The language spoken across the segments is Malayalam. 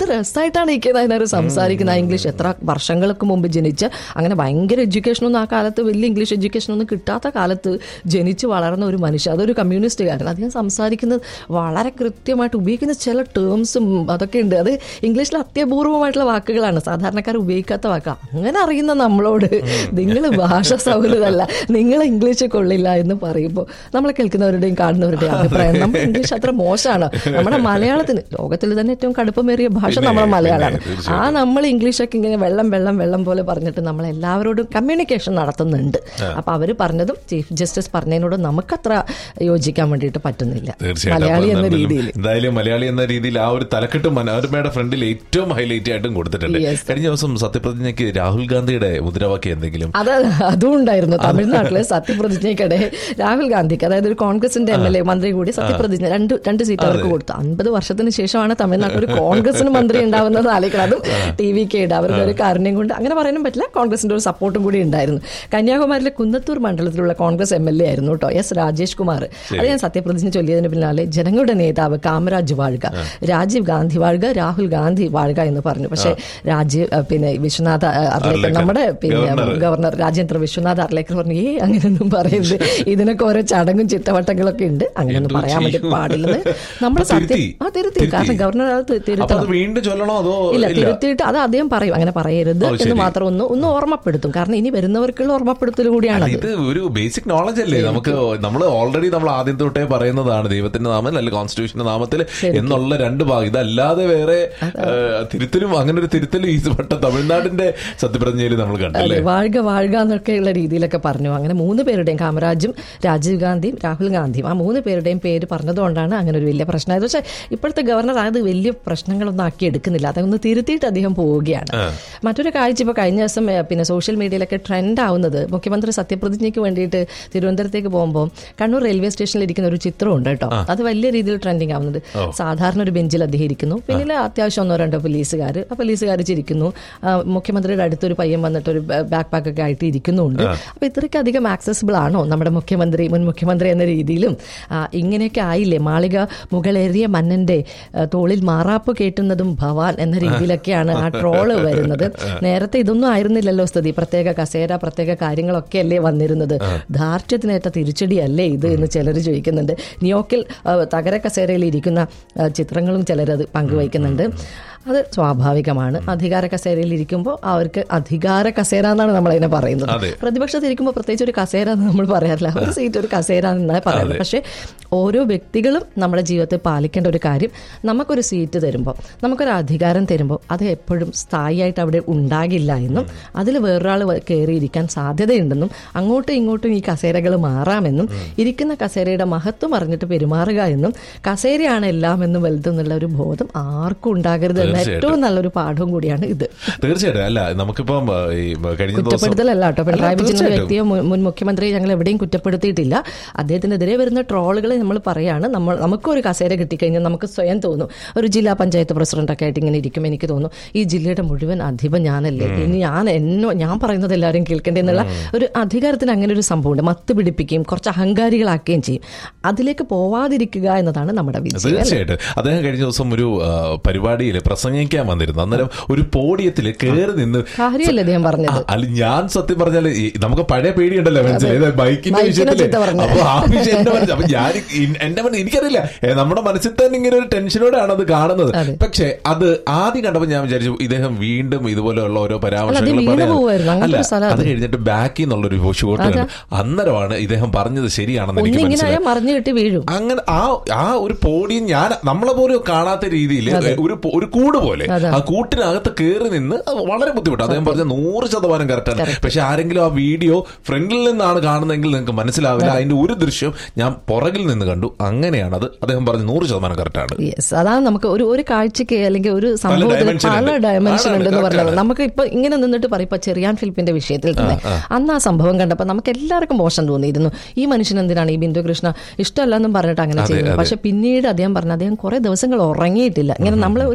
രസമായിട്ടാണ് ഇരിക്കുന്നത് അതിനൊരു സംസാരിക്കുന്നത് ആ ഇംഗ്ലീഷ് എത്ര വർഷങ്ങൾക്ക് മുമ്പ് ജനിച്ച അങ്ങനെ ഭയങ്കര എഡ്യൂക്കേഷൻ ഒന്നും ആ കാലത്ത് വലിയ ഇംഗ്ലീഷ് എഡ്യൂക്കേഷൻ ഒന്നും കിട്ടാത്ത കാലത്ത് ജനിച്ച് വളർന്ന ഒരു മനുഷ്യൻ അതൊരു കമ്മ്യൂണിസ്റ്റുകാരൻ അദ്ദേഹം സംസാരിക്കുന്നത് വളരെ കൃത്യമായിട്ട് ഉപയോഗിക്കുന്ന ചില ടേംസും അതൊക്കെ ഉണ്ട് അത് ഇംഗ്ലീഷിൽ അത്യപൂർവമായിട്ടുള്ള വാക്കുകളാണ് സാധാരണക്കാർ ഉപയോഗിക്കാത്ത വാക്കാണ് അങ്ങനെ അറിയുന്ന നമ്മളോട് നിങ്ങൾ ഭാഷ സൗഹൃദമല്ല നിങ്ങൾ ഇംഗ്ലീഷ് കൊള്ളില്ല എന്ന് പറയുമ്പോൾ നമ്മളെ കേൾക്കുന്നവരുടെയും കാണുന്നവരുടെയും അഭിപ്രായം നമ്മുടെ ഇംഗ്ലീഷ് അത്ര മോശമാണ് നമ്മുടെ മലയാളത്തിന് ലോകത്തിൽ തന്നെ ഏറ്റവും കടുപ്പമേറിയ ഭാഷ പിന്നെ, നമ്മുടെ മലയാളമാണ് പിന്നെ, തീർച്ചയായും. ആ നമ്മൾ ഇംഗ്ലീഷൊക്കെ ഇങ്ങനെ വെള്ളം വെള്ളം വെള്ളം പോലെ പറഞ്ഞിട്ട് നമ്മൾ എല്ലാവരോടും കമ്മ്യൂണിക്കേഷൻ നടത്തുന്നുണ്ട് അപ്പൊ അവര് പറഞ്ഞതും ചീഫ് ജസ്റ്റിസ് പറഞ്ഞതിനോട് നമുക്കത്ര യോജിക്കാൻ വേണ്ടിയിട്ട് പറ്റുന്നില്ല തീർച്ചയായിട്ടും മലയാളി അപ്പൊ എന്ന എന്തായാലും- രീതിയിൽ എന്തായാലും മലയാളി എന്ന രീതിയിൽ ആ ഒരു തലക്കെട്ട് മനോരമയുടെ ഫ്രണ്ടിൽ ഏറ്റവും ഹൈലൈറ്റ് ആയിട്ടും കൊടുത്തിട്ടുണ്ട് Yes. കഴിഞ്ഞ ദിവസം സത്യപ്രതിജ്ഞയ്ക്ക് രാഹുൽ ഗാന്ധിയുടെ മുദ്രാവാക്യം എന്തെങ്കിലും അത് അതും ഉണ്ടായിരുന്നു തമിഴ്നാട്ടിലെ സത്യപ്രതിജ്ഞയ്ക്കിടെ രാഹുൽ ഗാന്ധിക്ക് അതായത് ഒരു കോൺഗ്രസിന്റെ എം എൽ എ മന്ത്രി കൂടി സത്യപ്രതിജ്ഞ രണ്ട് രണ്ട് സീറ്റ് അവർക്ക് കൊടുത്തു അൻപത് വർഷത്തിന് ശേഷമാണ് തമിഴ്നാട്ടിൽ ഒരു കോൺഗ്രസിന് മന്ത്രി ഉണ്ടാവുന്നത് ആലോചിക്കണം അതും ടി വി കെയുടെ അവരുടെ ഒരു കാരുണ്യം കൊണ്ട് അങ്ങനെ പറയാനും പറ്റില്ല കോൺഗ്രസിന്റെ ഒരു സപ്പോർട്ടും കൂടി ഉണ്ടായിരുന്നു കന്യാകുമാരിയിലെ കുന്നത്തൂർ മണ്ഡലത്തിലുള്ള കോൺഗ്രസ് എം എൽ എ ആയിരുന്നു കേട്ടോ എസ് രാജേഷ് കുമാർ അത് ഞാൻ സത്യപ്രതിജ്ഞ ചൊല്ലിയതിന് പിന്നാലെ ജനങ്ങളുടെ നേതാവ് കാമരാജ് വാഴുക രാജീവ് ഗാന്ധി വാഴുക രാഹുൽ ഗാന്ധി വാഴുക എന്ന് പറഞ്ഞു പക്ഷേ രാജീവ് അഹ് പിന്നെ വിശ്വനാഥ അഹ് അർലേക്കർ അർലേക്കർ. നമ്മുടെ പിന്നെ ഗവർണർ. ഗവർണർ രാജേന്ദ്ര വിശ്വനാഥ് അർലേക്കർ പറഞ്ഞു ഏ അങ്ങനെയൊന്നും പറയരുത് ഇതിനൊക്കെ ഓരോ ചടങ്ങും ചിട്ടവട്ടങ്ങളൊക്കെ ഉണ്ട് അങ്ങനെയൊന്നും എന്തോ പറയാൻ വേണ്ടി ചെയ്യും? പാടില്ലെന്ന് നമ്മൾ അപ്പൊ സത്യം തിരുത്തി? ആ തിരുത്തി തിരുത്തി? കാരണം ഗവർണർ അത് തി- അപ്പൊ അത് തിരുത്തണം വീണ്ടും ചൊല്ലണോ അതോ ഇല്ല ഇല്ല തിരുത്തിയിട്ട് അത് അദ്ദേഹം പറയും അങ്ങനെ പറയരുത് ഓ, എന്ന് ശരി. മാത്രം ഒന്ന് ഒന്ന് ഓർമ്മപ്പെടുത്തും കാരണം ഇനി വരുന്നവർക്കുള്ള ഓർമ്മപ്പെടുത്തൽ കൂടിയാണ് അല്ല, ഇത് ഒരു ബേസിക് നോളജ് അല്ലേ നമുക്ക് നമ്മൾ ഓൾറെഡി നമ്മൾ ആദ്യം തൊട്ടേ പറയുന്നതാണ് ദൈവത്തിന്റെ നാമത്തിൽ അല്ലെങ്കിൽ കോൺസ്റ്റിറ്റ്യൂഷന്റെ നാമത്തിൽ എന്നുള്ള രണ്ട് ഭാഗം ഇതല്ലാതെ വേറെ ഏഹ്, തിരുത്തലും അങ്ങനെ ഒരു തിരുത്തലും ഈ പെട്ട തമിഴ്നാടിന്റെ സത്യപ്രതിജ്ഞയിൽ നമ്മൾ കണ്ടല്ലേ അതെ വാഴുക വാഴുക എന്നൊക്കെയുള്ള രീതിയിലൊക്കെ പറഞ്ഞു അങ്ങനെ മൂന്ന് പേരുടെയും കാമരാജും രാജീവ് ഗാന്ധിയും രാഹുൽ ഗാന്ധിയും ആ മൂന്ന് പേരുടെയും പേര് പറഞ്ഞതുകൊണ്ടാണ് അങ്ങനെ ഒരു വലിയ പ്രശ്നമായത് പക്ഷേ ഇപ്പോഴത്തെ ഗവർണർ അത് വലിയ പ്രശ്നങ്ങളൊന്നും ആക്കി എടുക്കുന്നില്ല അതൊന്ന് തിരുത്തിയിട്ട് അദ്ദേഹം പോവുകയാണ് മറ്റൊരു കാഴ്ച ഇപ്പോൾ കഴിഞ്ഞ ദിവസം ഏ, പിന്നെ സോഷ്യൽ മീഡിയയിലൊക്കെ ട്രെൻഡ് ആവുന്നത് മുഖ്യമന്ത്രി സത്യപ്രതിജ്ഞയ്ക്ക് വേണ്ടിയിട്ട് തിരുവനന്തപുരത്തേക്ക് പോകുമ്പോൾ കണ്ണൂർ റെയിൽവേ സ്റ്റേഷനിൽ ഇരിക്കുന്ന ഒരു ചിത്രമുണ്ട് കേട്ടോ അത് വലിയ രീതിയിൽ ട്രെൻഡിങ് ആവുന്നത് സാധാരണ ഒരു ബെഞ്ചിൽ അദ്ദേഹം ഇരിക്കുന്നു പിന്നിൽ അത്യാവശ്യം ഒന്നോ രണ്ടോ പോലീസുകാർ ആ പോലീസുകാർ ചിരിക്കുന്നു ആ, മുഖ്യമന്ത്രിയുടെ അടുത്തൊരു പയ്യൻ വന്നിട്ട് ഒരു ബാക്ക് പാക്ക് ഒക്കെ ആയിട്ട് ഇരിക്കുന്നുണ്ട് അപ്പൊ ഇത്രയ്ക്കധികം ആക്സസിബിൾ ആണോ നമ്മുടെ മുഖ്യമന്ത്രി മുൻ മുഖ്യമന്ത്രി എന്ന രീതിയിലും ആ, ഇങ്ങനെയൊക്കെ ആയില്ലേ മാളിക മുകളേറിയ മന്നന്റെ ആ, തോളിൽ മാറാപ്പ് കേട്ടുന്നതും ഭവാൻ എന്ന രീതിയിലൊക്കെയാണ് ആ ട്രോള് വരുന്നത് നേരത്തെ ഇതൊന്നും ആയിരുന്നില്ലല്ലോ സ്ഥിതി പ്രത്യേക കസേര പ്രത്യേക കാര്യങ്ങളൊക്കെ അല്ലേ വന്നിരുന്നത് ധാർഷ്ട്യത്തിനേറ്റ തിരിച്ചടിയല്ലേ ഇത് എന്ന് ചിലർ ചോദിക്കുന്നുണ്ട് ന്യൂയോർക്കിൽ ആ, തകര കസേരയിൽ ഇരിക്കുന്ന ആ, ചിത്രങ്ങളും ചിലരത് പങ്കുവയ്ക്കുന്നുണ്ട് അത് സ്വാഭാവികമാണ് അധികാര കസേരയിൽ ഇരിക്കുമ്പോൾ അവർക്ക് അധികാര കസേര എന്നാണ് നമ്മൾ അതിനെ പറയുന്നത് അതെ. പ്രതിപക്ഷത്തിരിക്കുമ്പോൾ പ്രത്യേകിച്ച് ഒരു കസേര എന്ന് നമ്മൾ പറയാറില്ല ഒരു സീറ്റ് ഒരു കസേര എന്നാണ് പറയുന്നത് പക്ഷേ ഓരോ വ്യക്തികളും നമ്മുടെ ജീവിതത്തിൽ പാലിക്കേണ്ട ഒരു കാര്യം നമുക്കൊരു സീറ്റ് തരുമ്പോൾ നമുക്കൊരു അധികാരം തരുമ്പോൾ അത് എപ്പോഴും സ്ഥായിയായിട്ട് അവിടെ ഉണ്ടാകില്ല എന്നും അതിൽ വേറൊരാൾ കയറിയിരിക്കാൻ സാധ്യതയുണ്ടെന്നും അങ്ങോട്ടും ഇങ്ങോട്ടും ഈ കസേരകൾ മാറാമെന്നും ഇരിക്കുന്ന കസേരയുടെ മഹത്വം അറിഞ്ഞിട്ട് പെരുമാറുക എന്നും കസേരയാണ് എല്ലാം എന്നും വലുതെന്നുള്ള ഒരു ബോധം ആർക്കും ഉണ്ടാകരുത് എന്ന തീർച്ചയായിട്ടും. ഏറ്റവും നല്ലൊരു പാഠവും കൂടിയാണ് ഇത് തീർച്ചയായിട്ടും അല്ല നമുക്കിപ്പം ഏഹ്, ഈ കഴിഞ്ഞ ദിവസം കുറ്റപ്പെടുത്തലല്ല കേട്ടോ പിണറായി അല്ല, വിജയൻ എന്ന തീർച്ചയായിട്ടും. വ്യക്തിയോ മുൻ- മുൻ മുഖ്യമന്ത്രിയെ ഞങ്ങൾ എവിടെയും കുറ്റപ്പെടുത്തിയിട്ടില്ല അദ്ദേഹത്തിനെതിരെ വരുന്ന ട്രോളുകളെ നമ്മൾ പറയാണ് നമ്മൾ നമുക്കൊരു കസേര കിട്ടിക്കഴിഞ്ഞാൽ നമുക്ക് സ്വയം തോന്നും ഒരു ജില്ലാ പഞ്ചായത്ത് പ്രസിഡന്റൊക്കെ ആയിട്ട് ഇങ്ങനെ ഇരിക്കും എനിക്ക് തോന്നും ഈ ജില്ലയുടെ മുഴുവൻ അധിപൻ ഞാനല്ലേ ഇനി ഞാൻ എന്നോ ഞാൻ പറയുന്നത് എല്ലാവരും കേൾക്കേണ്ടേ എന്നുള്ള ഒരു അധികാരത്തിന് അങ്ങനെ ഒരു സംഭവമുണ്ട് മത്ത് പിടിപ്പിക്കുകയും കുറച്ച് അഹങ്കാരികളാക്കുകയും ചെയ്യും അതിലേക്ക് പോവാതിരിക്കുക എന്നതാണ് നമ്മുടെ വിജയം അല്ലേ? തീർച്ചയായിട്ടും അദ്ദേഹം കഴിഞ്ഞ ദിവസം ഒരു പരിപാടിയിൽ പ്രസംഗിക്കാൻ വന്നിരുന്നു അന്നേരം ഒരു പോഡിയത്തിൽ കയറി നിന്ന് കാര്യമല്ലേ അദ്ദേഹം പറഞ്ഞത് ആ, അല്ല ഞാൻ സത്യം പറഞ്ഞാൽ നമുക്ക് പഴയ പേടിയുണ്ടല്ലോ മനസ്സിലായി ഇത് ബൈക്കിന്റെ ബൈക്കിനെ വിഷയത്തില് ചീത്ത പറഞ്ഞത്. അപ്പൊ ആ വിഷയം എന്റെ മനസ്സിൽ അപ്പൊ ഞാൻ ഇ- എന്റെ മനസ്സിൽ എനിക്കറിയില്ല ഏ, നമ്മുടെ മനസ്സിൽ തന്നെ ഇങ്ങനെ ഒരു ടെൻഷനോടെയാണ് അത് കാണുന്നത് അതെ. പക്ഷെ അത് ആദ്യം കണ്ടപ്പോൾ ഞാൻ വിചാരിച്ചു ഇദ്ദേഹം വീണ്ടും ഇതുപോലെയുള്ള ഓരോ പരാമർശങ്ങൾ വീണ് പറയാൻ- പോവായിരുന്നു. അങ്ങനത്തെ അല്ല ഒരു സ്ഥലം അത് അത്. കഴിഞ്ഞിട്ട് ബാക്കിൽ നിന്നുള്ളൊരു ഷോട്ട് കണ്ടു അന്നേരമാണ് ഇദ്ദേഹം പറഞ്ഞത് ശരിയാണെന്ന് എനിക്ക് ഒന്നിങ്ങനെ മനസ്സിലായി ആയാൽ മറിഞ്ഞു കിട്ടി വീഴും അങ്ങനെ ആ ആ ഒരു പോഡിയം ഞാൻ നമ്മളെ പോലും കാണാത്ത രീതിയിൽ ഒരു പോ- ഒരു കൂട് പോലെ അതെ. ആ കൂട്ടിനകത്ത് കയറി നിന്ന് അത് വളരെ ബുദ്ധിമുട്ട് അദ്ദേഹം പറഞ്ഞ നൂറ് ശതമാനം കറക്റ്റാണ് പക്ഷെ ആരെങ്കിലും ആ വീഡിയോ ഫ്രണ്ടിൽ നിന്നാണ് കാണുന്നതെങ്കിൽ നിങ്ങൾക്ക് മനസ്സിലാവില്ല അതിന്റെ ഒരു ദൃശ്യം ഞാൻ പുറകിൽ നിന്ന് കണ്ടു അങ്ങനെയാണ് അത് അദ്ദേഹം പറഞ്ഞ നൂറ് ശതമാനം കറക്റ്റാണ് യെസ് അതാണ് നമുക്ക് ഒരു ഒരു കാഴ്ചക്ക് അല്ലെങ്കിൽ ഒരു സംഭവത്തിന് dimension പല ഉണ്ട്. ഡയമെൻഷൻ ആണ്, ഉണ്ടെന്ന് correct പറഞ്ഞത് ആണ്. നമുക്ക് ഇപ്പൊ ഇങ്ങനെ നിന്നിട്ട് പറയും ഇപ്പൊ ചെറിയാൻ ഫിലിപ്പിന്റെ വിഷയത്തിൽ തന്നെ അന്ന് ആ സംഭവം കണ്ടപ്പോൾ നമുക്ക് എല്ലാവർക്കും മോശം തോന്നിയിരുന്നു ഈ മനുഷ്യൻ എന്തിനാണ് ഈ ബിന്ദു കൃഷ്ണ ഇഷ്ടമല്ലെന്നും പറഞ്ഞിട്ട് അങ്ങനെ അതെ, ചെയ്യുന്നത് അതെ. പക്ഷെ പിന്നീട് അദ്ദേഹം പറഞ്ഞു അദ്ദേഹം കുറെ ദിവസങ്ങൾ ഉറങ്ങിയിട്ടില്ല ഇങ്ങനെ നമ്മളെ ഒരു മനുഷ്യനെ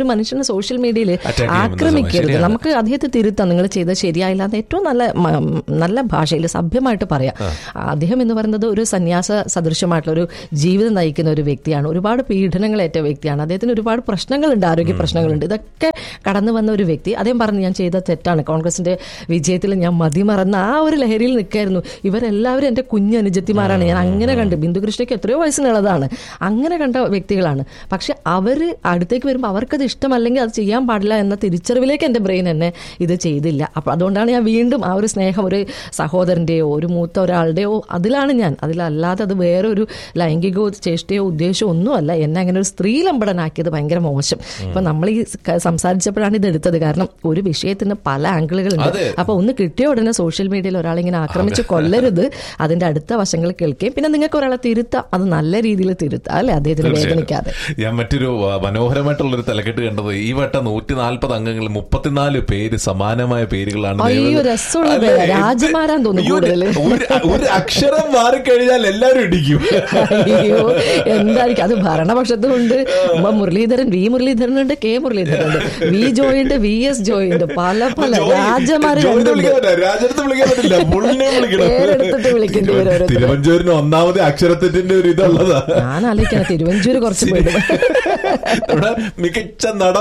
അങ്ങനെ സോഷ്യൽ മീഡിയയിൽ Attack ചെയ്യുന്ന ആക്രമിക്കരുത് ശരിയാണ്. നമുക്ക് അദ്ദേഹത്തെ തിരുത്താം നിങ്ങൾ ചെയ്തത് ശരിയായില്ല എന്ന് ഏറ്റവും നല്ല മ- നല്ല ഭാഷയിൽ സഭ്യമായിട്ട് പറയാം അദ്ദേഹം എന്ന് പറയുന്നത് ഒരു സന്യാസ സദൃശമായിട്ടുള്ള ഒരു ജീവിതം നയിക്കുന്ന ഒരു വ്യക്തിയാണ് ഒരുപാട് പീഡനങ്ങളേറ്റ വ്യക്തിയാണ് അദ്ദേഹത്തിന് ഒരുപാട് പ്രശ്നങ്ങളുണ്ട് ആരോഗ്യ പ്രശ്നങ്ങളുണ്ട് ഇതൊക്കെ കടന്നു വന്ന ഒരു വ്യക്തി അദ്ദേഹം പറഞ്ഞു ഞാൻ ചെയ്ത തെറ്റാണ് കോൺഗ്രസിന്റെ വിജയത്തിൽ ഞാൻ മതിമറന്ന ആ ഒരു ലഹരിയിൽ നിൽക്കായിരുന്നു ഇവരെല്ലാവരും എൻ്റെ കുഞ്ഞ് അനുജത്തിമാരാണ് ഞാൻ അങ്ങനെ കണ്ട് ബിന്ദുകൃഷ്ണയ്ക്ക് എത്രയോ വയസ്സിനുള്ളതാണ് അങ്ങനെ കണ്ട വ്യക്തികളാണ് പക്ഷെ അവർ അടുത്തേക്ക് വരുമ്പോൾ അവർക്കത് ഇഷ്ടമല്ലെങ്കിൽ അത് ചെയ്യാൻ പാടില്ല എന്ന തിരിച്ചറിവിലേക്ക് എൻ്റെ ബ്രെയിൻ എന്നെ ഇത് ചെയ്തില്ല അപ്പോൾ അതുകൊണ്ടാണ് ഞാൻ വീണ്ടും ആ ഒരു സ്നേഹം ഒരു സഹോദരൻ്റെയോ ഒരു മൂത്ത ഒരാളുടെയോ അതിലാണ് ഞാൻ അതിലല്ലാതെ അത് വേറെ ഒരു ലൈംഗികോ ചേഷ്ടയോ ഉദ്ദേശമോ ഒന്നുമല്ല എന്നെ അങ്ങനെ ഒരു സ്ത്രീലമ്പടനാക്കിയത് ഭയങ്കര മോശം ഇപ്പൊ നമ്മൾ ഈ ക- സംസാരിച്ചപ്പോഴാണ് ഇത് എടുത്തത് കാരണം ഒരു വിഷയത്തിന് പല ആംഗിളുകളുണ്ട് അതെ. അപ്പൊ ഒന്ന് കിട്ടിയ ഉടനെ സോഷ്യൽ മീഡിയയിൽ ഒരാളെ ഇങ്ങനെ ആക്രമിച്ച് കൊല്ലരുത് അതിന്റെ അടുത്ത വശങ്ങൾ കേൾക്കുകയും പിന്നെ നിങ്ങൾക്ക് ഒരാളെ തിരുത്താം അത് നല്ല രീതിയിൽ തിരുത്താം അല്ലെ അദ്ദേഹത്തിന് വേദനിക്കാതെ ഞാൻ മറ്റൊരു ആ, മനോഹരമായിട്ടുള്ള ഒരു തലക്കെട്ട് കണ്ടത് ഈ വട്ടം നൂറ്റി നാൽപ്പത് അംഗങ്ങൾ മുപ്പത്തിനാല് പേര് സമാനമായ പേരുകളാണ് അയ്യോ, ദൈവം- രസമുള്ള അല്ലേ? പേരാ. ഇത് രാജമാരാന്ന് തോന്നുന്നു അയ്യോ, കൂടുതല്. ഒരു- ഒരു അക്ഷരം മാറിക്കഴിഞ്ഞാൽ എല്ലാവരും ഇടിക്കും അയ്യോ എന്തായിരിക്കും അത് ഭരണപക്ഷത്തും ഉണ്ട് ഉമ്മ മുരളീധരൻ വി മുരളീധരൻ ഉണ്ട് കെ മുരളീധരൻ ഉണ്ട് വി ജോയ് ഉണ്ട് വി എസ് ജോയ് ഉണ്ട് പല പല ജോയ്- രാജമാര് ജോയിനെ രണ്ടുണ്ട് വിളിക്കാൻ പറ്റില്ല, രാജേട്ടത്തെ വിളിക്കാൻ പറ്റില്ല പുള്ളിനെ വിളിക്കണം പേരെടുത്തിട്ട് വിളിക്കേണ്ടി വരും ഓരോരുത്തരെ. തിരുവഞ്ചൂരിന് ഒന്നാമത് അക്ഷരത്തെറ്റിന്റെ ഒരു ഇതുള്ളതാ ഞാൻ ആലോചിക്കണം തിരുവഞ്ചൂര് കുറച്ച് പേര് ഇവിടെ മികച്ച നട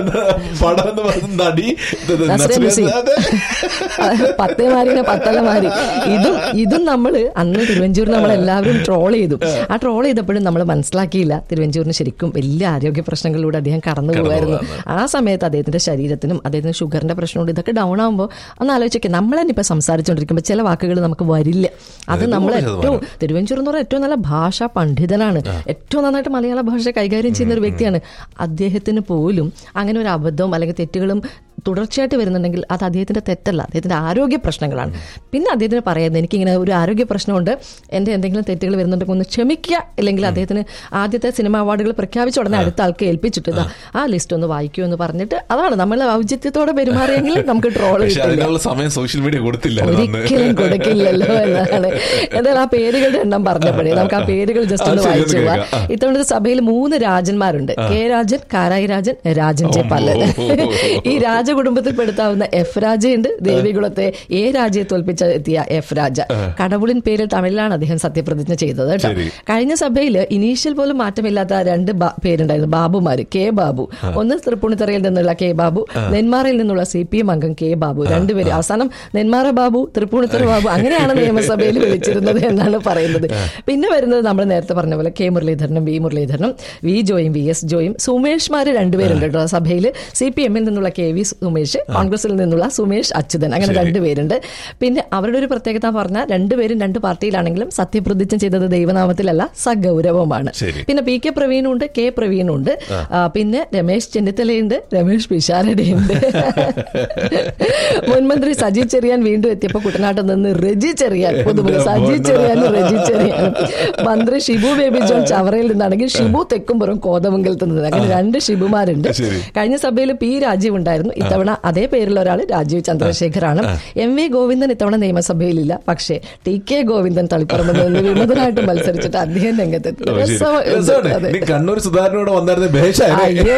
പടം എന്ന് പറയുന്ന നടി ഇത് ഇത് നസ്രിയ നസ്രിയ- നസീം. അതെ. പത്തേമാരിനെ പത്തലമാരി ഇതും ഇതും നമ്മള് അന്ന് തിരുവഞ്ചൂർ നമ്മൾ എല്ലാവരും ട്രോൾ ചെയ്തു ആ ട്രോൾ ചെയ്തപ്പോഴും നമ്മൾ മനസ്സിലാക്കിയില്ല തിരുവഞ്ചൂരിന് ശരിക്കും വലിയ ആരോഗ്യ പ്രശ്നങ്ങളിലൂടെ അദ്ദേഹം കടന്നു പോകുമായിരുന്നു ആ സമയത്ത് അദ്ദേഹത്തിന്റെ ശരീരത്തിനും അദ്ദേഹത്തിന് ഷുഗറിന്റെ പ്രശ്നമുണ്ട് ഇതൊക്കെ ഡൗൺ ആകുമ്പോൾ ഒന്ന് ആലോചിച്ചൊക്കെ നമ്മൾ തന്നെ ഇപ്പൊ സംസാരിച്ചുകൊണ്ടിരിക്കുമ്പോൾ ചില വാക്കുകൾ നമുക്ക് വരില്ല അത് നമ്മൾ നൂറ് ഏറ്റവും തിരുവഞ്ചൂർ എന്ന് പറഞ്ഞാൽ ഏറ്റവും നല്ല ഭാഷാ പണ്ഡിതനാണ് ഏറ്റവും നന്നായിട്ട് മലയാള ഭാഷ കൈകാര്യം ചെയ്യുന്ന ഒരു വ്യക്തിയാണ് അദ്ദേഹത്തിന് പോലും അങ്ങനെ ഒരു അബദ്ധവും അല്ലെങ്കിൽ തെറ്റുകളും തുടർച്ചയായിട്ട് വരുന്നുണ്ടെങ്കിൽ അത് അദ്ദേഹത്തിന്റെ തെറ്റല്ല അദ്ദേഹത്തിന്റെ ആരോഗ്യ പ്രശ്നങ്ങളാണ് പിന്നെ അദ്ദേഹത്തിന് പറയുന്നത് എനിക്കിങ്ങനെ ഒരു ആരോഗ്യ പ്രശ്നമുണ്ട് എന്റെ എന്തെങ്കിലും തെറ്റുകൾ വരുന്നുണ്ടെങ്കിൽ ഒന്ന് ക്ഷമിക്കുക ഇല്ലെങ്കിൽ അദ്ദേഹത്തിന് ആദ്യത്തെ സിനിമ അവാർഡുകൾ പ്രഖ്യാപിച്ച ഉടനെ അടുത്ത ആൾക്ക് ഏൽപ്പിച്ചിട്ട് ഇതാ ആ ലിസ്റ്റ് ഒന്ന് വായിക്കൂ എന്ന് പറഞ്ഞിട്ട് അതാണ് നമ്മൾ ഔചിത്യത്തോടെ പെരുമാറിയെങ്കിൽ നമുക്ക് ട്രോൾ പക്ഷെ കിട്ടില്ല അതിനുള്ള സമയം സോഷ്യൽ മീഡിയ കൊടുത്തില്ല ഒരിക്കലും കൊടുക്കില്ലല്ലോ എന്നാണ് എന്തായാലും ആ പേരുകളുടെ എണ്ണം പറഞ്ഞപ്പോഴേ നമുക്ക് ആ പേരുകൾ ജസ്റ്റ് ഒന്ന് ആ, ശരി, വായിച്ചു ഒന്ന് പോവാം കേൾക്കാം. ഇത്തവണത്തെ സഭയിൽ മൂന്ന് രാജന്മാരുണ്ട് കെ രാജൻ കാരായി രാജൻ രാജൻ ജെ പല്ലൻ ഈ രാജകുടുംബത്തിൽ പെടുത്താവുന്ന എഫ് രാജയുണ്ട് ദേവികുളത്തെ എ രാജയെ തോൽപ്പിച്ച എത്തിയ എഫ് രാജ കടവുളിൻ പേരിൽ തമിഴിലാണ് അദ്ദേഹം സത്യപ്രതിജ്ഞ ചെയ്തത് കേട്ടോ ശരി. കഴിഞ്ഞ സഭയിൽ ഇനീഷ്യൽ പോലും മാറ്റമില്ലാത്ത രണ്ട് ബ- പേരുണ്ടായിരുന്നു ബാബുമാര് കെ ബാബു ഒന്ന് തൃപ്പൂണിത്തറയിൽ നിന്നുള്ള കെ ബാബു നെന്മാറയിൽ നിന്നുള്ള സി പി എം അംഗം കെ ബാബു രണ്ടുപേര് അവസാനം നെന്മാറ ബാബു തൃപ്പൂണിത്തറ ബാബു അങ്ങനെയാണ് നിയമസഭയിൽ വിളിച്ചിരുന്നത് എന്നാണ് പറയുന്നത് പിന്നെ വരുന്നത് നമ്മൾ നേരത്തെ പറഞ്ഞ പോലെ കെ മുരളീധരനും വി മുരളീധരനും വി ജോയും വി എസ് ജോയും സുമേഷ്മാര് രണ്ടുപേരുണ്ട് കേട്ടോ സഭയിൽ സി പി എമ്മിൽ നിന്നുള്ള കെ വി സുമേഷ് കോൺഗ്രസിൽ നിന്നുള്ള സുമേഷ് അച്യുതൻ അങ്ങനെ ശരി. രണ്ടുപേരുണ്ട് പിന്നെ അവരുടെ ഒരു പ്രത്യേകത പറഞ്ഞാൽ രണ്ടുപേരും രണ്ട് പാർട്ടിയിലാണെങ്കിലും സത്യപ്രതിജ്ഞ ചെയ്തത് ദൈവനാമത്തിലല്ല സഗൗരവമാണ് ശരി. പിന്നെ പി കെ പ്രവീണും ഉണ്ട് കെ പ്രവീണും ഉണ്ട് ആ, പിന്നെ രമേശ് ചെന്നിത്തലയുണ്ട് രമേശ് പിഷാരടിയുണ്ട് മുൻമന്ത്രി സജി ചെറിയാൻ വീണ്ടും എത്തിയപ്പോൾ കുട്ടനാട്ടിൽ നിന്ന് റെജി ചെറിയാൻ പുതുമുഖ സജി ചെറിയാനും റെജി ചെറിയാനും മന്ത്രി ഷിബു ബേബി ജോൺ ചവറയിൽ നിന്നാണെങ്കിൽ ഷിബു തെക്കുംപുറം കോതമംഗലത്ത് നിന്ന് അങ്ങനെ രണ്ട് ഷിബുമാരുണ്ട് ശരി. കഴിഞ്ഞ സഭയിൽ പി രാജീവ് ഉണ്ടായിരുന്നു ഇത്തവണ അതേ പേരുള്ള ഒരാൾ രാജീവ് ചന്ദ്രശേഖറാണ് എം വി ഗോവിന്ദൻ ഇത്തവണ നിയമസഭയിലില്ല പക്ഷേ ടി കെ ഗോവിന്ദൻ തളിപ്പറമ്പിൽ നിന്ന് വിമതനായിട്ട് മത്സരിച്ചിട്ട് അദ്ദേഹം രംഗത്തെത്തി ഓ, ശരി. രസം- രസമാണ്. അതെ. ഇനി കണ്ണൂർ സുധാകരനോട് വന്നായിരുന്നെ ബേഷായിരുന്നു അയ്യോ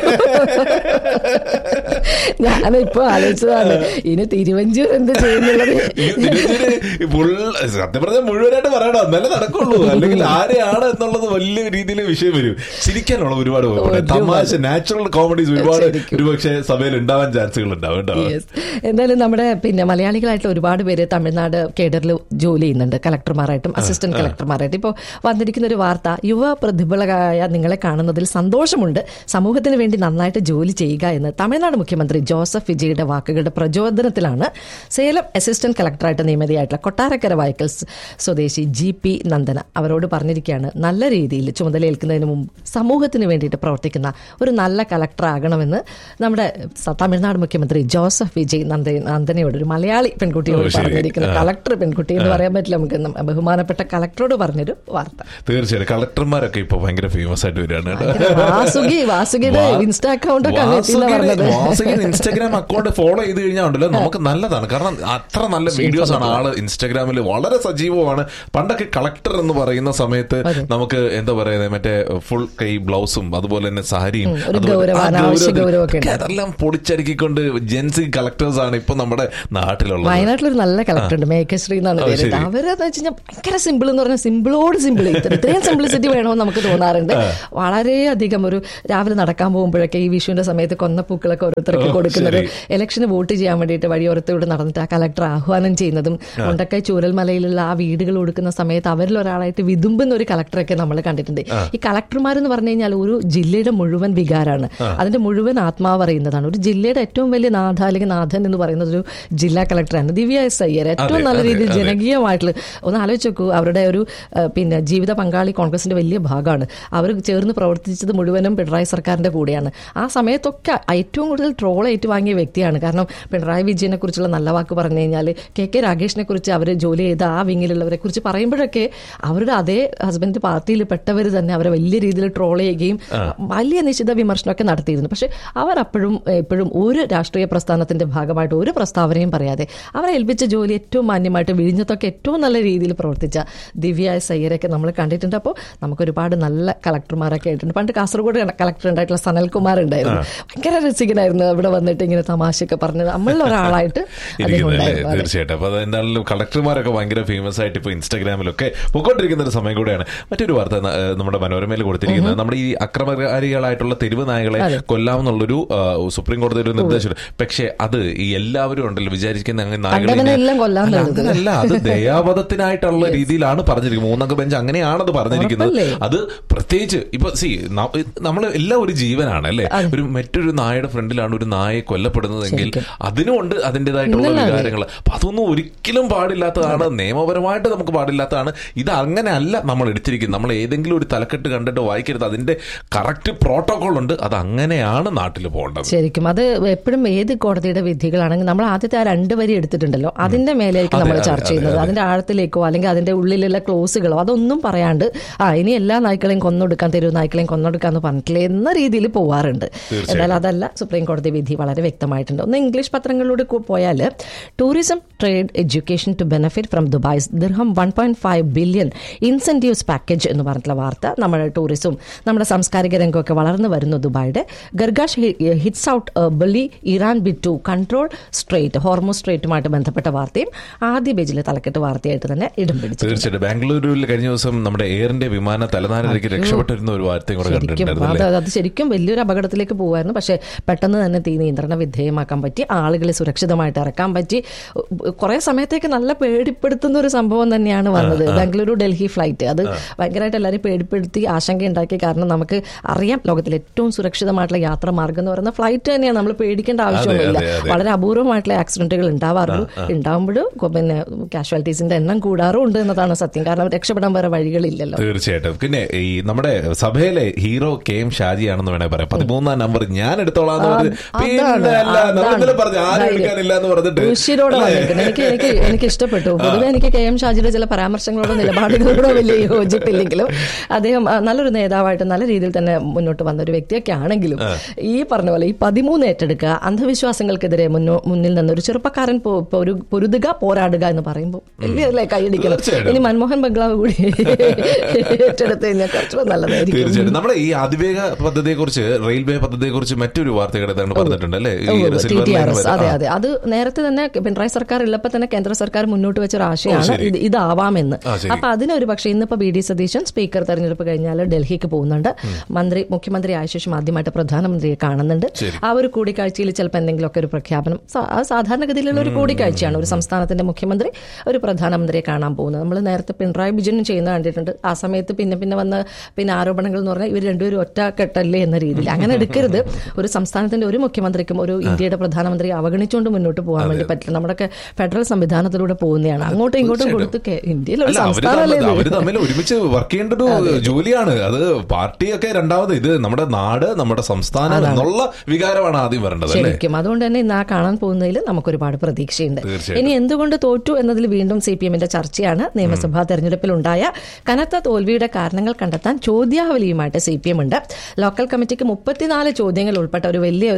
ഞാനിപ്പോ ആലോചിച്ചതാണ് ഇനി തിരുവഞ്ചൂർ എന്ത് ചെയ്യുന്നുള്ളത് ഈ തിരുവഞ്ചൂര് full സത്യം പറഞ്ഞാൽ മുഴുവനായിട്ട് പറയണം എന്നാലേ നടക്കുള്ളൂ അല്ലെങ്കിൽ ആരെയാണ് എന്നുള്ളത് വലിയ രീതിയിൽ വിഷയം വരും ചിരിക്കാനുള്ള ഒരുപാട് ഒരുപാട്. തമാശ നാച്ചുറൽ കോമഡീസ് ഒരുപാട് ശരിക്കും. ഒരുപക്ഷെ സഭയിൽ ഉണ്ടാവാൻ ചാൻസുകൾ ഉണ്ടാവും കേട്ടോ Yes. എന്തായാലും നമ്മുടെ പിന്നെ മലയാളികളായിട്ടുള്ള ഒരുപാട് പേര് തമിഴ്നാട് കേഡറിൽ ജോലി ചെയ്യുന്നുണ്ട് കളക്ടർമാരായിട്ടും അസിസ്റ്റന്റ് കളക്ടർമാരായിട്ടും ഇപ്പോൾ വന്നിരിക്കുന്ന ഒരു വാർത്ത യുവ പ്രതിഭകളായ നിങ്ങളെ കാണുന്നതിൽ സന്തോഷമുണ്ട് സമൂഹത്തിന് വേണ്ടി നന്നായിട്ട് ജോലി ചെയ്യുക എന്ന് തമിഴ്നാട് മുഖ്യമന്ത്രി ജോസഫ് വിജയുടെ വാക്കുകളുടെ പ്രചോദനത്തിലാണ് സേലം അസിസ്റ്റന്റ് കളക്ടറായിട്ട് നിയമിതയായിട്ടുള്ള കൊട്ടാരക്കര വൈക്കൽസ് സ്വദേശി ജി പി നന്ദന അവരോട് പറഞ്ഞിരിക്കുകയാണ് നല്ല രീതിയിൽ ചുമതലയേൽക്കുന്നതിന് മുമ്പ് സമൂഹത്തിന് വേണ്ടിയിട്ട് പ്രവർത്തിക്കുന്ന ഒരു നല്ല കളക്ടർ ആകണമെന്ന് നമ്മുടെ സ- തമിഴ്നാട് മുഖ്യമന്ത്രി ജോസഫ് വിജയ് നന്ദ നന്ദനയോട് ഒരു മലയാളി പെൺകുട്ടിയോട് ഓ, ശരി. പറഞ്ഞിരിക്കുന്ന ആ. കളക്ടർ പെൺകുട്ടി എന്ന് പറയാൻ പറ്റില്ല നമുക്ക് നം- ബഹുമാനപ്പെട്ട കളക്ടറോട് പറഞ്ഞൊരു വാർത്ത തീർച്ചയായും കളക്ടർമാരൊക്കെ ഇപ്പൊ ഭയങ്കര ഫേമസ് ആയിട്ട് വരികയാണ് കേട്ടോ വാസുകി വാസുകിയുടെ വാ- ഇൻസ്റ്റാ അക്കൗണ്ട് ഒക്കെ അങ്ങ് എത്തിയെന്നാ വാസുകിയുടെ- പറഞ്ഞത് വാസുകിയുടെ ഇൻസ്റ്റാഗ്രാം അക്കൗണ്ട് ഫോളോ ചെയ്ത് കഴിഞ്ഞാൽ ഉണ്ടല്ലോ നമുക്ക് നല്ലതാണ് കാരണം അത്ര നല്ല വീഡിയോസ് ആണ് ആള് ഇൻസ്റ്റാഗ്രാമിൽ വളരെ സജീവമാണ് പണ്ടൊക്കെ കളക്ടർ എന്ന് പറയുന്ന സമയത്ത് നമുക്ക് എന്താ പറയുന്നത് മറ്റേ ഫുൾ കൈ ബ്ലൗസും അതുപോലെ തന്നെ സാരിയും ഒരു അതുപോലെ ഗൗരവം, ആ അനാവശ്യ ഗൗരവത്തിൽ ഗൗരവമൊക്കെ ഉണ്ട്. അതെല്ലാം പൊടിച്ചടുക്കിക്കൊണ്ട് ജെൻസി കളക്ടേഴ്സ് ആണ് ഇപ്പൊ നമ്മുടെ നാട്ടിലുള്ളത് വയനാട്ടിലൊരു നല്ല കളക്ടർ ഉണ്ട് മേഘശ്രീ എന്നാണ് ഓ, പേര് ശരി. അവരെന്ന് വെച്ച് കഴിഞ്ഞാൽ ഭയങ്കര സിമ്പിൾ എന്ന് പറഞ്ഞാൽ സിമ്പിളോട് സിമ്പിൾ ഇത്രയും സിംപ്ലിസിറ്റി വേണമെന്ന് നമുക്ക് തോന്നാറുണ്ട് വളരെയധികം ഒരു രാവിലെ നടക്കാൻ പോകുമ്പോഴൊക്കെ ഈ വിഷുവിന്റെ സമയത്ത് കൊന്നപ്പൂക്കളൊക്കെ ഓരോരുത്തർക്ക് ഓ, കൊടുക്കുന്നത് ശരി. ഇലക്ഷന് വോട്ട് ചെയ്യാൻ വേണ്ടിയിട്ട് വഴിയോരത്തോട് നടന്നിട്ട് ആ കളക്ടർ ആഹ്വാനം ചെയ്യുന്നതും മുണ്ടക്കൈ ചൂരൽമലയിലുള്ള ആ വീടുകൾ കൊടുക്കുന്ന സമയത്ത് അവരിൽ ഒരാളായിട്ട് വിതുമ്പുന്ന ഒരു കളക്ടറൊക്കെ നമ്മൾ കണ്ടിട്ടുണ്ട് ഈ കളക്ടർമാരെന്ന് പറഞ്ഞു കഴിഞ്ഞാൽ ഒരു ജില്ലയുടെ മുഴുവൻ വികാരമാണ് അതിന്റെ മുഴുവൻ ആത്മാവ് അറിയുന്നതാണ് ഒരു ജില്ലയുടെ ഏറ്റവും വലിയ നാഥ അല്ലെങ്കിൽ നാഥൻ എന്ന് പറയുന്നത് ഒരു ജില്ലാ കളക്ടറാണ് ദിവ്യ എസ് അയ്യർ ഏറ്റവും അതെ, നല്ല അതെ, രീതിയിൽ അതെ. ജനകീയമായിട്ടുള്ള ഒന്ന് ആലോചിച്ച് നോക്കൂ അവരുടെ ഒരു ആ, പിന്നെ ജീവിത പങ്കാളി കോൺഗ്രസിന്റെ വലിയ ഭാഗമാണ് അവർ ചേർന്ന് പ്രവർത്തിച്ചത് മുഴുവനും പിണറായി സർക്കാരിന്റെ കൂടെയാണ് ആ സമയത്തൊക്കെ ഏറ്റവും കൂടുതൽ ട്രോൾ ഏറ്റുവാങ്ങിയ വ്യക്തിയാണ് കാരണം പിണറായി വിജയനെ കുറിച്ചുള്ള നല്ല വാക്ക് പറഞ്ഞു കഴിഞ്ഞാൽ കെ കെ രാഗേഷിനെ കുറിച്ച് അവർ ജോലി ചെയ്ത ആ വിങ്ങിലുള്ളവരെ കുറിച്ച് പറയുമ്പോഴൊക്കെ അവരുടെ അതേ ഹസ്ബൻഡ് പാർട്ടിയിൽ പെട്ടവർ തന്നെ അവരെ വലിയ രീതിയിൽ ട്രോൾ ചെയ്യുകയും വലിയ നിശ്ചിത വിമർശനമൊക്കെ നടത്തിയിരുന്നു പക്ഷെ അവർ അപ്പോഴും എപ്പോഴും ഒരു രാഷ്ട്രീയ പ്രസ്ഥാനത്തിന്റെ ഭാഗമായിട്ട് ഒരു പ്രസ്താവനയും പറയാതെ അവരെ ഏൽപ്പിച്ച ജോലി ഏറ്റവും മാന്യമായിട്ട് വിഴിഞ്ഞത്തൊക്കെ ഏറ്റവും നല്ല രീതിയിൽ പ്രവർത്തിച്ച ദിവ്യ എസ് അയ്യരൊക്കെ നമ്മൾ കണ്ടിട്ടുണ്ട് അപ്പോൾ നമുക്ക് ഒരുപാട് നല്ല കളക്ടർമാരൊക്കെ ആയിട്ടുണ്ട് പണ്ട് കാസർഗോഡ് കളക്ടർ ഉണ്ടായിട്ടുള്ള സനൽകുമാർ ഉണ്ടായിരുന്നു ഭയങ്കര രസികനായിരുന്നു അവിടെ വന്നിട്ട് ഇങ്ങനെ തമാശയൊക്കെ പറഞ്ഞത് നമ്മളിൽ ഒരാളായിട്ട് അദ്ദേഹം ഇരിക്കുന്നല്ലേ ഉണ്ടായിരുന്നു അതെ. തീർച്ചയായിട്ടും അപ്പൊ അതെന്തായാലും കളക്ടർമാരൊക്കെ ഭയങ്കര ഫേമസ് ആയിട്ട് ഇപ്പൊ ഇൻസ്റ്റാഗ്രാമിലൊക്കെ പൊക്കോണ്ടിരിക്കുന്ന ഒരു സമയം കൂടെയാണ് മറ്റൊരു വാർത്ത ന- ഏഹ് നമ്മുടെ മനോരമയിൽ കൊടുത്തിരിക്കുന്നത് നമ്മുടെ ഈ അക്രമകാരികളായിട്ടുള്ള തെരുവ് നായകളെ കൊല്ലാമെന്നുള്ളൊരു ആ, സുപ്രീം കോടതി ഒരു നിർദ്ദേശം പക്ഷേ അത് ഈ എല്ലാവരും ഉണ്ടല്ലോ വിചാരിക്കുന്ന അങ്ങനെ നായകളെ കണ്ടവനെ ഇങ്ങനെ- എല്ലാം കൊല്ലാൻ അല്ല, എഴുതുന്നത്. അങ്ങനല്ല അത് ദയാവധത്തിനായിട്ടുള്ള രീതിയിലാണ് പറഞ്ഞിരിക്കുന്നത് മൂന്നംഗ ബെഞ്ച് അങ്ങനെയാണ് അത് പറഞ്ഞിരിക്കുന്നത് ഉറപ്പല്ലേ? അത് പ്രത്യേകിച്ച് ഇപ്പൊ സി നമ്മൾ എല്ലാം ഒരു ജീവനാണ് അല്ലേ ഒരു മറ്റൊരു നായയുടെ ഫ്രണ്ടിലാണ് ഒരു നായെ കൊല്ലപ്പെടുന്നതെങ്കിൽ അതിനുമുണ്ട് അതിൻ്റെതായിട്ടുള്ള വികാരങ്ങൾ അപ്പൊ അതൊന്നും ഒരിക്കലും പാടില്ലാത്തതാണ് നിയമപരമായിട്ട് നമുക്ക് പാടില്ലാത്തതാണ് ഇത് അങ്ങനെ അല്ല നമ്മൾ എടുത്തിരിക്കുന്നത് നമ്മൾ ഏതെങ്കിലും ഒരു തലക്കെട്ട് കണ്ടിട്ട് വായിക്കരുത് അതിന്റെ കറക്റ്റ് പ്രോട്ടോകോൾ ഉണ്ട് അത് അങ്ങനെയാണ് നാട്ടിൽ പോകേണ്ടത് ശരിക്കും അത് എപ്പോഴും ഏത് കോടതിയുടെ വിധികളാണെങ്കിൽ നമ്മൾ ആദ്യത്തെ ആ രണ്ട് വരി എടുത്തിട്ടുണ്ടല്ലോ അതിന്റെ മേലേക്ക് നമ്മൾ അതെ, ചർച്ച അതെ, ചെയ്യുന്നത് അതെ. അതിന്റെ ആഴത്തിലേക്കോ അല്ലെങ്കിൽ അതിന്റെ ഉള്ളിലുള്ള ക്ലോസുകളോ അതൊന്നും പറയാണ്ട് ആ ഇനി എല്ലാ നായ്ക്കളെയും കൊന്നൊടുക്കാൻ തെരുവ് നായ്ക്കളെയും കൊന്നൊടുക്കാൻ എന്ന് പറഞ്ഞിട്ടില്ല എന്ന രീതിയിൽ പോവാറുണ്ട് എന്നാൽ അതല്ല സുപ്രീം കോടതി വിധി വളരെ വ്യക്തമായിട്ടുണ്ട് ഒന്ന് ഇംഗ്ലീഷ് പത്രങ്ങളിലൂടെ പോയാൽ tourism trade education to benefit from Dubai's dirham one point five billion incentives package എന്ന് പറഞ്ഞിട്ടുള്ള വാർത്ത നമ്മുടെ ടൂറിസവും നമ്മുടെ സാംസ്കാരിക രംഗമൊക്കെ വളർന്നു വരുന്നു ദുബായുടെ ഗർഗാഷ് ഹിറ്റ്സ് ഔട്ട് ബലി Iran bid to control strait Hormuz സ്ട്രേറ്റുമായിട്ട് ബന്ധപ്പെട്ട വാർത്തയും ആദ്യ പേജിലെ തലക്കെട്ട് വാർത്തയായിട്ട് തന്നെ ഇടം പിടിച്ചു തീർച്ചയായിട്ടും ബാംഗ്ലൂരിൽ കഴിഞ്ഞ ദിവസം നമ്മുടെ എയറിന്റെ വിമാന തലനാരിലേക്ക് രക്ഷപ്പെട്ടിരുന്ന ഒരു വാർത്തയും കൂടെ ശരിക്കും കണ്ടിട്ടുണ്ടായിരുന്നു അത് അത് ശരിക്കും വലിയൊരു അപകടത്തിലേക്ക് പോകുമായിരുന്നു പക്ഷേ പെട്ടെന്ന് തന്നെ തീ നിയന്ത്രണ വിധേയമാക്കാൻ പറ്റി ആളുകളെ സുരക്ഷിതമായിട്ട് ഇറക്കാൻ പറ്റി കുറെ സമയത്തേക്ക് നല്ല പേടിപ്പെടുത്തുന്ന ഒരു സംഭവം തന്നെയാണ് വന്നത് ബാംഗ്ലൂരു ഡൽഹി ഫ്ലൈറ്റ് അത് ഭയങ്കരമായിട്ട് എല്ലാവരും പേടിപ്പെടുത്തി ആശങ്ക ഉണ്ടാക്കി കാരണം നമുക്ക് അറിയാം ലോകത്തിലെ ഏറ്റവും സുരക്ഷിതമായിട്ടുള്ള യാത്രാ മാർഗം എന്ന് പറയുന്ന ഫ്ലൈറ്റ് തന്നെയാണ് നമ്മൾ പേടിക്കേണ്ട ആവശ്യമൊന്നുമില്ല അതെ, അതെ. വളരെ അപൂർവമായിട്ടുള്ള ആക്സിഡന്റുകൾ ഉണ്ടാവാറുള്ളൂ ഉണ്ടാകുമ്പോഴും പിന്നെ കാഷ്വാലിറ്റീസിന്റെ എണ്ണം കൂടാറും ഉണ്ട് എന്നതാണ് സത്യം കാരണം രക്ഷപ്പെടാൻ വേറെ വഴികളില്ലല്ലോ തീർച്ചയായിട്ടും പിന്നെ ഈ നമ്മുടെ സഭയിലെ ഹീറോ കെ എം ഷാജിയാണെന്ന് വേണേ പറയാം പതിമൂന്നാം നമ്പർ ഞാൻ എടുത്തോളാന്ന് പറഞ്ഞ് അതാണ്, പിന്നെ അല്ല അതാണ്. നമ്മളെന്തായാലും പറഞ്ഞു ആരും ധൈര്യം. എടുക്കാനില്ല എന്ന് പറഞ്ഞിട്ട് ഉശിരോടെ അല്ലേ? വന്നിട്ടുണ്ട് എനിക്ക് എനിക്ക് എനിക്ക് ഇഷ്ടപ്പെട്ടു പൊതുവെ എനിക്ക് കെ എം ഷാജിയുടെ ചില പരാമർശങ്ങളോടോ നിലപാടുകളോടോ വലിയ യോജിപ്പില്ലെങ്കിലും അദ്ദേഹം ആ, നല്ലൊരു നേതാവായിട്ട് നല്ല രീതിയിൽ തന്നെ മുന്നോട്ട് വന്ന ഒരു വ്യക്തിയൊക്കെ ആണെങ്കിലും ഈ പറഞ്ഞ പോലെ ഈ പതിമൂന്ന് ഏറ്റെടുക്കുക അന്ധവിശ്വാസങ്ങൾക്കെതിരെ മുന്നോ മുന്നിൽ നിന്ന് ഒരു ചെറുപ്പക്കാരൻ പോ- പോ- ഒരു പൊരുതുക പോരാടുക എന്ന് പറയുമ്പോൾ വലിയതല്ലേ കൈയടിക്കണം തീർച്ചയായിട്ടും. ഇനി മൻമോഹൻ ബംഗ്ലാവ് കൂടി ഏറ്റെടുത്ത് കഴിഞ്ഞാൽ കുറച്ചുകൂടെ നല്ലതായിരിക്കും തീർച്ചയായിട്ടും നമ്മുടെ ഈ അതിവേഗ പദ്ധതിയെ കുറിച്ച് റെയിൽവേ പദ്ധതിയെ കുറിച്ച് മറ്റൊരു വാർത്തകൾ ഏതാണ്ട് പറഞ്ഞിട്ടുണ്ട് അല്ലേ ഈ ഒരു T silver T line R S വരെ. അതെ ആ. അതെ അത് നേരത്തെ തന്നെ പിണറായി സർക്കാർ ഉള്ളപ്പോൾ തന്നെ കേന്ദ്ര സർക്കാർ മുന്നോട്ട് വെച്ച ഒരു ആശയമാണ് ശരി. ഇത് ഇതാവാമെന്ന് ആ, ശരി. അപ്പൊ അതിനൊരു പക്ഷേ ഇന്നിപ്പോ ബി ഡി സതീശൻ സ്പീക്കർ തെരഞ്ഞെടുപ്പ് കഴിഞ്ഞാൽ ഡൽഹിക്ക് പോകുന്നുണ്ട് മന്ത്രി മുഖ്യമന്ത്രി ആയ ശേഷം ആദ്യമായിട്ട് പ്രധാനമന്ത്രിയെ കാണുന്നുണ്ട് ശരി. ആ ഒരു കൂടിക്കാഴ്ചയിൽ ചിലപ്പോൾ എന്തെങ്കിലുമൊക്കെ ഒരു പ്രഖ്യാപനം സാ- ആ സാധാരണഗതിയിലുള്ള ഒരു കൂടിക്കാഴ്ചയാണ് ഒരു സംസ്ഥാനത്തിന്റെ മുഖ്യമന്ത്രി ഒരു പ്രധാനമന്ത്രിയെ കാണാൻ പോകുന്നത് നമ്മൾ നേരത്തെ പിണറായി വിജയനും ചെയ്യുന്ന കണ്ടിട്ടുണ്ട് ആ സമയത്ത് പിന്നെ പിന്നെ വന്ന പിന്നെ ആരോപണങ്ങൾ എന്ന് പറഞ്ഞാൽ ഇവർ രണ്ടുപേരും ഒറ്റ കെട്ടല്ലേ എന്ന രീതിയിൽ അങ്ങനെ എടുക്കരുത് ഒരു സംസ്ഥാനത്തിന്റെ ഒരു മുഖ്യമന്ത്രിക്കും ഒരു ഇന്ത്യയുടെ പ്രധാനമന്ത്രി അവഗണിച്ചുകൊണ്ട് മുന്നോട്ട് പോകാൻ വേണ്ടി പറ്റില്ല നമ്മുടെയൊക്കെ ഫെഡറൽ സംവിധാനത്തിലൂടെ പോകുന്നതാണ് അങ്ങോട്ടും ഇങ്ങോട്ടും കൊടുത്ത് കെ- ഇന്ത്യയിലൊരു അല്ല അവര് സംസ്ഥാനമല്ലേ തമ്മിൽ ഇത്? അവര് തമ്മിൽ ഒരുമിച്ച് വർക്ക് ചെയ്യേണ്ട ഒരു ജോലിയാണ് അത് പാർട്ടിയൊക്കെ രണ്ടാമത് ഇത് നമ്മുടെ നാട് നമ്മുടെ സംസ്ഥാനം എന്നുള്ള വികാരമാണ് ആദ്യം വരേണ്ടത് അല്ലേ ശരിക്കും അതുകൊണ്ട് തന്നെ ഇന്ന് ആ കാണാൻ പോകുന്നതിൽ നമുക്ക് ഒരുപാട് പ്രതീക്ഷയുണ്ട് തീർച്ചയായിട്ടും. ഇനി എന്തുകൊണ്ട് തോറ്റു എന്നതിൽ വീണ്ടും സി പി എമ്മിന്റെ ചർച്ചയാണ് നിയമസഭാ തെരഞ്ഞെടുപ്പിൽ ഉണ്ടായ കനത്ത തോൽവിയുടെ കാരണങ്ങൾ കണ്ടെത്താൻ ചോദ്യാവലിയുമായിട്ട് സി പി എം ഉണ്ട് ലോക്കൽ കമ്മിറ്റിക്ക് മുപ്പത്തിനാല് ചോദ്യങ്ങൾ ഉൾപ്പെട്ട ഒരു വലിയ ഒരു ക്വസ്റ്റനെയർ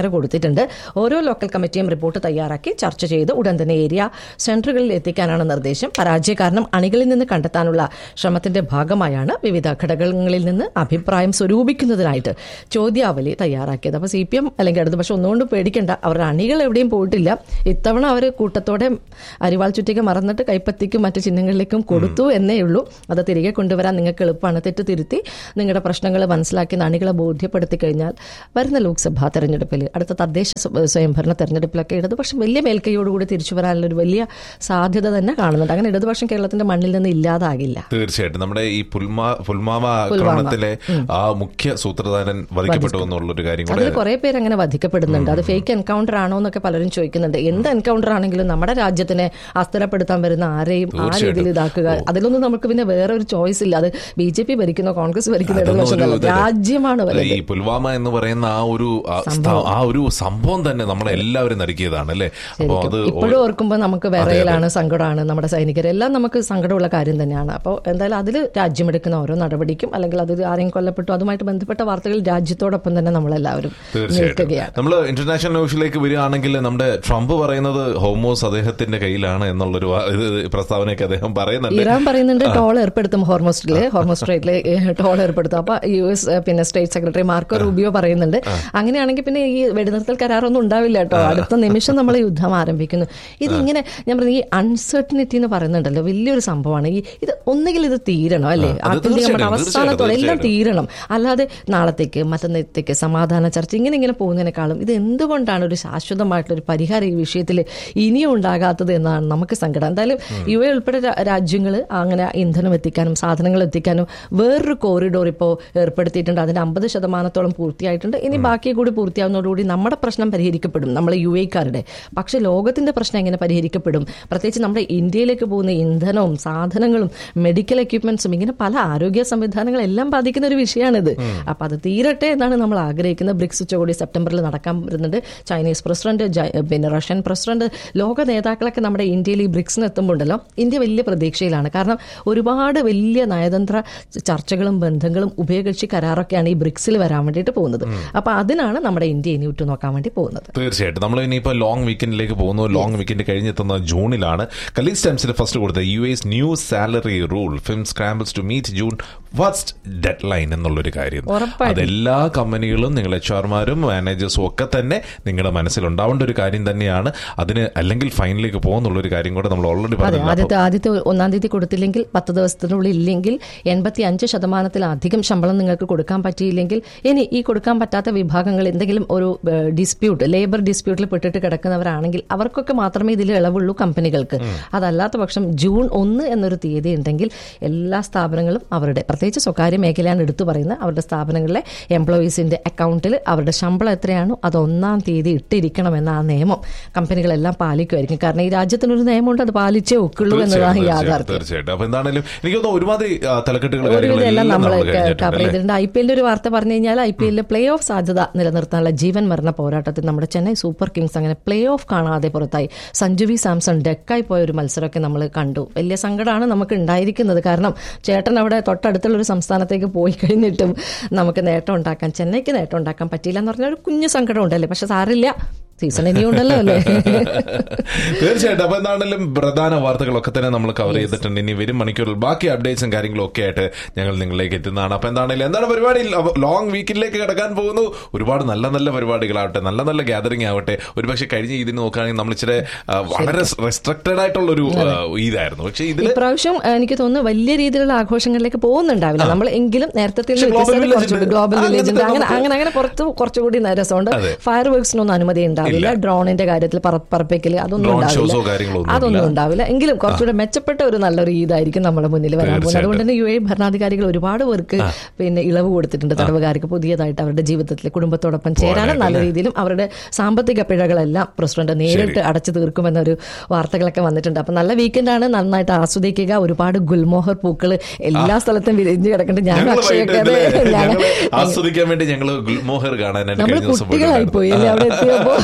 ഒട്ടേറെ കൊടുത്തിട്ടുണ്ട് ഓരോ ലോക്കൽ കമ്മിറ്റിയും റിപ്പോർട്ട് തയ്യാറാക്കി ചർച്ച ചെയ്ത് ഉടൻ തന്നെ ഏരിയ സെന്ററുകളിൽ എത്തിക്കാനാണ് നിർദ്ദേശം പരാജയ കാരണം അണികളിൽ നിന്ന് കണ്ടെത്താനുള്ള ശ്രമത്തിന്റെ ഭാഗമായാണ് വിവിധ ഘടകങ്ങളിൽ നിന്ന് അഭിപ്രായം സ്വരൂപിക്കുന്നതിനായിട്ട് ചോദ്യാവലി തയ്യാറാക്കിയത് അപ്പോൾ സി പി എം അല്ലെങ്കിൽ ഇടതുപക്ഷ ഒന്നുകൊണ്ട് പേടിക്കേണ്ട അവരുടെ അണികൾ എവിടെയും പോയിട്ടില്ല ഇത്തവണ അവർ കൂട്ടത്തോടെ അരിവാൾ ചുറ്റിക മറന്നിട്ട് കൈപ്പത്തിക്കും മറ്റു ചിഹ്നങ്ങളിലേക്കും കൊടുത്തു എന്നേ ഉള്ളൂ അത് തിരികെ കൊണ്ടുവരാൻ നിങ്ങൾക്ക് എളുപ്പമാണ് തെറ്റ് തിരുത്തി നിങ്ങളുടെ പ്രശ്നങ്ങൾ മനസ്സിലാക്കി അണികളെ ബോധ്യപ്പെടുത്തി കഴിഞ്ഞാൽ വരുന്ന ലോക്സഭാ തെരഞ്ഞെടുപ്പിൽ അടുത്ത തദ്ദേശ സ്വ- സ്വയംഭരണ തെരഞ്ഞെടുപ്പിലൊക്കെ ഇടതുപക്ഷം വലിയ മേൽക്കൈയോടുകൂടി തിരിച്ചു വരാനുള്ള ഒരു വലിയ സാധ്യത തന്നെ കാണുന്നുണ്ട് അങ്ങനെ ഇടതുപക്ഷം കേരളത്തിന്റെ മണ്ണിൽ നിന്ന് ഇല്ലാതാകില്ല തീർച്ചയായിട്ടും നമ്മുടെ ഈ പുൽമാ പുൽമാമ ആക്രമണത്തിലെ ആ മുഖ്യ സൂത്രധാരൻ വധിക്കപ്പെട്ടു എന്നുള്ളൊരു കാര്യം കൂടെ അതിൽ കുറെ പേര് അങ്ങനെ വധിക്കപ്പെടുന്നുണ്ട് അത് ഫേക്ക് എൻകൗണ്ടർ ആണോ എന്നൊക്കെ പലരും ചോദിക്കുന്നുണ്ട് എന്ത് എൻകൗണ്ടർ ആണെങ്കിലും നമ്മുടെ രാജ്യത്തിനെ അസ്ഥിരപ്പെടുത്താൻ വരുന്ന ആരെയും ആ രീതിയിൽ ഇതാക്കുക അതിലൊന്നും നമുക്ക് പിന്നെ വേറെ ഒരു ചോയ്സ് ഇല്ല അത് ബി ജെ പി ഭരിക്കുന്നോ കോൺഗ്രസ് ഭരിക്കുന്ന അതൊന്നും ഇടതുപക്ഷം ഒരു എന്നല്ല. ഇതല്ല. രാജ്യമാണ് അല്ല, വലുത് ഈ പുൽവാമ എന്ന് പറയുന്ന ആ ഒരു ആ സ്ഥ- ആ ഒരു സംഭവം തന്നെ നമ്മളെ എല്ലാവരും നടുക്കിയതാണ് അല്ലേ അപ്പൊ അത് ഇപ്പോഴും ഓർക്കുമ്പോൾ നമുക്ക് വിറയലാണ് സങ്കടമാണ് നമ്മുടെ സൈനികർ എല്ലാം നമുക്ക് സങ്കടമുള്ള കാര്യം തന്നെയാണ് അപ്പോൾ എന്തായാലും അതിൽ രാജ്യമെടുക്കുന്ന ഓരോ നടപടിക്കും അല്ലെങ്കിൽ അതിൽ ആരെയും കൊല്ലപ്പെട്ടു അതുമായിട്ട് ബന്ധപ്പെട്ട വാർത്തകൾ രാജ്യത്തോടൊപ്പം തന്നെ നമ്മളെല്ലാവരും തീർച്ചയായിട്ടും നിൽക്കുകയാണ് നമ്മൾ ഇന്റർനാഷണൽ ന്യൂസിലേക്ക് വരികയാണെങ്കിൽ നമ്മുടെ ട്രംപ് പറയുന്നത് ഹോമോസ് അദ്ദേഹത്തിന്റെ കയ്യിലാണ് എന്നുള്ളൊരു വാ- ഇത് പ്രസ്താവനയൊക്കെ അദ്ദേഹം പറയുന്നുണ്ട് ഇറാൻ പറയുന്നുണ്ട് ടോൾ ഏർപ്പെടുത്തും ഹോർമോസ്റ്റില് ഹോർമോസ്ട്രേറ്റില് ടോൾ ഏർപ്പെടുത്തും അപ്പൊ യു എസ് ഏഹ്, പിന്നെ സ്റ്റേറ്റ് സെക്രട്ടറി മാർക്കോ റൂബിയോ പറയുന്നുണ്ട് അങ്ങനെയാണെങ്കിൽ പിന്നെ ഈ വെടിനിർത്തൽ കരാറൊന്നും ഉണ്ടാവില്ല കേട്ടോ അടുത്ത നിമിഷം നമ്മൾ യുദ്ധം ആരംഭിക്കുന്നു ഇതിങ്ങനെ ഞാൻ പറഞ്ഞ ഈ അൺസർട്ടനിറ്റി എന്ന് പറയുന്നുണ്ടല്ലോ വലിയൊരു സംഭവമാണ് ഈ ഇത് ഒന്നുകിൽ ഇത് തീരണം അല്ലേ അത് ആദ്യം നമ്മുടെ തീർച്ചയായിട്ടും, അവസാനത്തോടെ എല്ലാം തീർച്ചയായിട്ടും. തീരണം അല്ലാതെ നാളത്തേക്ക് മറ്റന്നത്തേക്ക് സമാധാന ചർച്ച ഇങ്ങനെ ഇങ്ങനെ പോകുന്നതിനേക്കാളും ഇത് എന്തുകൊണ്ടാണ് ഒരു ശാശ്വതമായിട്ടുള്ള ഒരു പരിഹാരം ഈ വിഷയത്തിൽ ഇനിയും ഉണ്ടാകാത്തത് എന്നാണ് നമുക്ക് സങ്കടം എന്തായാലും യു എ ഉൾപ്പെടെ രാജ്യങ്ങൾ അങ്ങനെ ഇന്ധനം എത്തിക്കാനും സാധനങ്ങൾ എത്തിക്കാനും വേറൊരു കോറിഡോർ ഇപ്പോൾ ഏർപ്പെടുത്തിയിട്ടുണ്ട് അതിന്റെ അമ്പത് ശതമാനത്തോളം പൂർത്തിയായിട്ടുണ്ട് ഇനി ബാക്കി കൂടി പൂർത്തിയാവുന്നതോടുകൂടി നമ്മുടെ പ്രശ്നം പരിഹരിക്കപ്പെടും നമ്മളെ യു എക്കാരുടെ പക്ഷെ ലോകത്തിന്റെ പ്രശ്നം എങ്ങനെ പരിഹരിക്കപ്പെടും പ്രത്യേകിച്ച് നമ്മുടെ ഇന്ത്യയിലേക്ക് പോകുന്ന ഇന്ധനവും സാധനങ്ങളും മെഡിക്കൽ എക്യുപ്മെന്റ്സും ഇങ്ങനെ പല ആരോഗ്യ സംവിധാനങ്ങളെല്ലാം ബാധിക്കുന്ന ഒരു വിഷയമാണിത് അപ്പൊ അത് തീരട്ടെ എന്നാണ് നമ്മൾ ആഗ്രഹിക്കുന്നത് ബ്രിക്സ് ഉച്ചകോടി സെപ്റ്റംബറിൽ നടക്കാൻ വരുന്നുണ്ട് ചൈനീസ് പ്രസിഡന്റ് ജ- പിന്നെ റഷ്യൻ പ്രസിഡന്റ് ലോക നേതാക്കളൊക്കെ നമ്മുടെ ഇന്ത്യയിൽ ഈ ബ്രിക്സിന് എത്തുമ്പോണ്ടല്ലോ ഇന്ത്യ വലിയ പ്രതീക്ഷയിലാണ് കാരണം ഒരുപാട് വലിയ നയതന്ത്ര ചർച്ചകളും ബന്ധങ്ങളും ഉഭയകക്ഷി കരാറൊക്കെയാണ് ഈ ബ്രിക്സിൽ വരാൻ വേണ്ടിയിട്ട് പോകുന്നത് അപ്പൊ അതിനാണ് നമ്മുടെ ഇന്ത്യ ഇനി ഉറ്റുനോക്കാൻ വേണ്ടി പോകുന്നത് തീർച്ചയായിട്ടും നമ്മൾ ഇനിയിപ്പോൾ ലോങ് വീക്കെൻഡിലേക്ക് പോകുന്നു ലോങ് വീക്കെൻഡ് കഴിഞ്ഞെത്തുന്ന ജൂണിലാണ് കലീസ് ടൈംസിൽ ഫസ്റ്റ് കൊടുത്ത U S new salary rule firms scrambles to meet June first deadline എന്നുള്ളൊരു കാര്യം ഉറപ്പായിട്ടും. അതെല്ലാ കമ്പനികളും നിങ്ങൾ എച്ച് ആർമാരും മാനേജേഴ്സും ഒക്കെ തന്നെ നിങ്ങളുടെ മനസ്സിലുണ്ടാവേണ്ട ഒരു കാര്യം തന്നെയാണ് അതിന് അല്ലെങ്കിൽ ഫൈനലിലേക്ക് പോകുന്നുള്ളൊരു കാര്യം കൂടെ നമ്മൾ ഓൾറെഡി അതെ പറഞ്ഞു ആദ്യത്തെ ആദ്യത്തെ ഒന്നാം തീയതി കൊടുത്തില്ലെങ്കിൽ പത്ത് ദിവസത്തിനുള്ളിൽ ഇല്ലെങ്കിൽ എൺപത്തി അഞ്ച് ശതമാനത്തിലധികം ശമ്പളം നിങ്ങൾക്ക് കൊടുക്കാൻ പറ്റിയില്ലെങ്കിൽ ഇനി ഈ കൊടുക്കാൻ പറ്റാത്ത വിഭാഗങ്ങൾ എന്തെങ്കിലും ഒരു ഡിസ്പ്യൂട്ട് ലേബർ ഡിസ്പ്യൂട്ടിൽ പെട്ടിട്ട് കിടക്കുന്നവരാണെങ്കിൽ അവർക്കൊക്കെ മാത്രമേ ഇതിൽ ഇളവുള്ളൂ കമ്പനികൾക്ക് അതല്ലാത്ത പക്ഷം ജൂൺ ഒന്ന് എന്നൊരു തീയതി ഉണ്ടെങ്കിൽ എല്ലാ സ്ഥാപനങ്ങളും അവരുടെ പ്രത്യേകിച്ച് സ്വകാര്യ മേഖലയാണ് എടുത്തു പറയുന്നത് അവരുടെ സ്ഥാപനങ്ങളിലെ എംപ്ലോയീസിന്റെ അക്കൗണ്ടിൽ അവരുടെ ശമ്പളം എത്രയാണോ അത് ഒന്നാം തീയതി ഇട്ടിരിക്കണമെന്ന ആ നിയമം കമ്പനികളെല്ലാം പാലിക്കുമായിരിക്കും കാരണം ഈ രാജ്യത്തിനൊരു നിയമമുണ്ട് അത് പാലിച്ചേ ഒക്കുള്ളൂ എന്നതാണ് തീർച്ചയായിട്ടും, യാഥാർത്ഥ്യം തീർച്ചയായിട്ടും അപ്പൊ എന്താണെങ്കിലും എനിക്ക് തോന്നുന്നു ഒരുമാതിരി ആ, തലക്കെട്ടുകൾ ഒരുവിധം എല്ലാം നമ്മൾ കഴിഞ്ഞിട്ടുണ്ട് കവർ അല്ലേ? ചെയ്തിട്ടുണ്ട് ഐ പി എല്ലിന്റെ ഒരു വാർത്ത പറഞ്ഞു കഴിഞ്ഞാൽ ഐ പി എല്ലിൽ പ്ലേ ഓഫ് സാധ്യത നിലനിർത്താനുള്ള ജീവൻ മരണ പോരാട്ടത്തിൽ നമ്മുടെ ചെന്നൈ സൂപ്പർ കിങ്സ് അങ്ങനെ പ്ലേ ഓഫ് കാണാതെ പുറത്തായി സഞ്ജു വി സാംസൺ ഡെക്കായി പോയ ഒരു മത്സരമൊക്കെ നമ്മൾ കണ്ടു വലിയ സങ്കടമാണ് നമുക്ക് ഉണ്ടായിരിക്കുന്നത് കാരണം ചേട്ടൻ അവിടെ തൊട്ടടുത്തുള്ള ഒരു സംസ്ഥാനത്തേക്ക് പോയി കഴിഞ്ഞിട്ടും നമുക്ക് നേട്ടം ഉണ്ടാക്കാൻ ചെന്നൈക്ക് നേട്ടം ഉണ്ടാക്കാൻ പറ്റിയില്ല എന്ന് പറഞ്ഞാൽ ഒരു കുഞ്ഞു സങ്കടം ഉണ്ടല്ലേ പക്ഷെ സാറില്ല സീസൺ ഇനിയും ഉണ്ടല്ലോ അല്ലേ തീർച്ചയായിട്ടും അപ്പൊ എന്താണെങ്കിലും പ്രധാന വാർത്തകളൊക്കെ തന്നെ നമ്മൾ കവർ ചെയ്തിട്ടുണ്ട് ഇനി വരും മണിക്കൂറിൽ ബാക്കി അപ്ഡേറ്റ്സും കാര്യങ്ങളും ഒക്കെ ആയിട്ട് ഞങ്ങൾ നിങ്ങളിലേക്ക് എത്തുന്നതാണ് അപ്പൊ എന്താണെങ്കിലും എന്താണ് പരിപാടി ലോങ് വീക്കിലേക്ക് കിടക്കാൻ പോകുന്നു ഒരുപാട് നല്ല നല്ല പരിപാടികളാവട്ടെ നല്ല നല്ല ഗ്യാതറിംഗ് ആവട്ടെ ഒരുപക്ഷെ കഴിഞ്ഞ ഇതിന് നോക്കുകയാണെങ്കിൽ നമ്മൾ ഇച്ചിരി ആ, വളരെ റെസ്ട്രിക്റ്റഡ് ആയിട്ടുള്ള ഒരു ഇതായിരുന്നു പക്ഷെ ഇതിൽ ഇപ്രാവശ്യം ആ, എനിക്ക് തോന്നുന്നു വലിയ രീതിയിലുള്ള ആഘോഷങ്ങളിലേക്ക് പോകുന്നുണ്ടാവില്ല നമ്മൾ എങ്കിലും നേരത്തെ പക്ഷെ global village ഉണ്ട്. ഗ്ലോബൽ ആ, വില്ലേജ് ഉണ്ട് അങ്ങനത്തെ അങ്ങനെ നമുക്ക് അങ്ങനെ അങ്ങനെ പുറത്ത് കുറച്ചുകൂടി രസമുണ്ട് അതെ. ഫയർ വർക്സിനൊന്നും അനുമതി ഉണ്ടാവില്ല ഡ്രോണിന്റെ കാര്യത്തിൽ പറ- പറപ്പിക്കല് അതൊന്നും Drone ഉണ്ടാവില്ല shows ഓ കാര്യങ്ങളോ ഒന്നും അതൊന്നും ഇല്ല. ഉണ്ടാവില്ല എങ്കിലും കുറച്ചുകൂടെ മെച്ചപ്പെട്ട ഒരു നല്ലൊരു ഈദായിരിക്കും നമ്മുടെ മുന്നിൽ വരാൻ പോകുന്നത് തീർച്ചയായിട്ടും. അതുകൊണ്ട് തന്നെ യു എ ഭരണാധികാരികൾ ഒരുപാട് പേർക്ക് പിന്നെ ഇളവ് കൊടുത്തിട്ടുണ്ട് തടവുകാർക്ക് പുതിയതായിട്ട് അവരുടെ ജീവിതത്തിൽ കുടുംബത്തോടൊപ്പം ചേരാനും നല്ല രീതിയിലും അവരുടെ സാമ്പത്തിക പിഴകളെല്ലാം പ്രസിഡന്റ് നേരിട്ട് അടച്ചു തീർക്കുമെന്നൊരു വാർത്തകളൊക്കെ വന്നിട്ടുണ്ട് അപ്പൊ നല്ല വീക്കെൻഡാണ് നന്നായിട്ട് ആസ്വദിക്കുക ഒരുപാട് ഗുൽമോഹർ പൂക്കൾ എല്ലാ സ്ഥലത്തും വിരിഞ്ഞു കിടക്കുന്നുണ്ട് ഞാൻ ഞങ്ങൾ അക്ഷയൊക്കെ വൈകിട്ട് അതെ, ഞങ്ങൾ ഞാൻ ആസ്വദിക്കാൻ വേണ്ടി ഞങ്ങൾ ഗുൽമോഹർ കാണാനായിട്ട് നമ്മൾ കഴിഞ്ഞ ദിവസം കുട്ടികളായി പോയി അല്ലേ അവിടെ എത്തിയപ്പോ